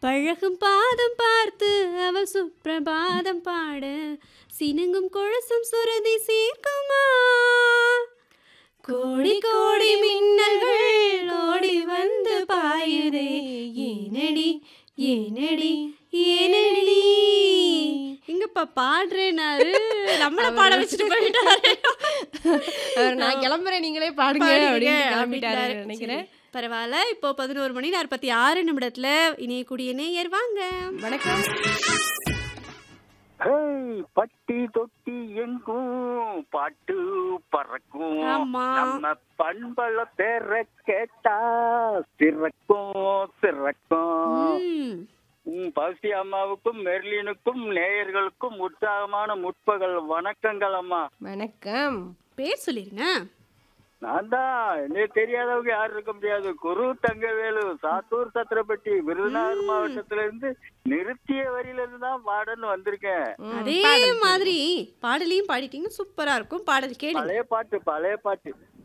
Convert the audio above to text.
பழகும் பாதம் பார்த்து அவள் சுப்பிரபாதம் பாட சினுங்கும் கொழுசும் சுருதி சேர்க்குமா கோடி கோடி மின்னல்கள் ஓடி வந்து பாயுதே ஏனடி ஏனடி ஏனடி இங்கப்பா பாடுறேனாரு நம்மள பாட வச்சுட்டு போயிட்டாரு அவர் நான் கிளம்புறேன் நீங்களே பாடுங்க பாடுங்க அப்படின்னு கிளம்பிட்டாரு அப்படின்ட்டாரு. நினைக்கிறேன் சரி, பரவாயில்ல இப்போ பதினோரு மணி நாற்பத்தி ஆறு நிமிடத்துல இணையக்கூடிய நேயர் வாங்க வணக்கம் ஹேய், பட்டி தொட்டி எங்கும் பாட்டு பறக்கும் ஆமா. நம்ம பண்பல பேர கேட்டா சிறக்கும் சிறக்கும் ம், உம், பவுசி அம்மாவுக்கும் மெர்லினுக்கும் நேயர்களுக்கும் உற்சாகமான முற்பகல் வணக்கங்கள் அம்மா வணக்கம் பேர் சொல்லிருங்க நான் தான் என்ன தெரியாதவங்க யாரும் இருக்க முடியாது குரு தங்கவேலு சாத்தூர் சத்திரப்பட்டி விருதுநகர் மாவட்டத்துல இருந்து நிறுத்திய வரியில இருந்து தான் பாடன்னு வந்திருக்கேன் ம், அதே பாடல் மாதிரி பாடலையும் பாடிட்டீங்கன்னா சூப்பரா இருக்கும் பாடல் கேளுங்க பழைய பாட்டு பழைய பாட்டு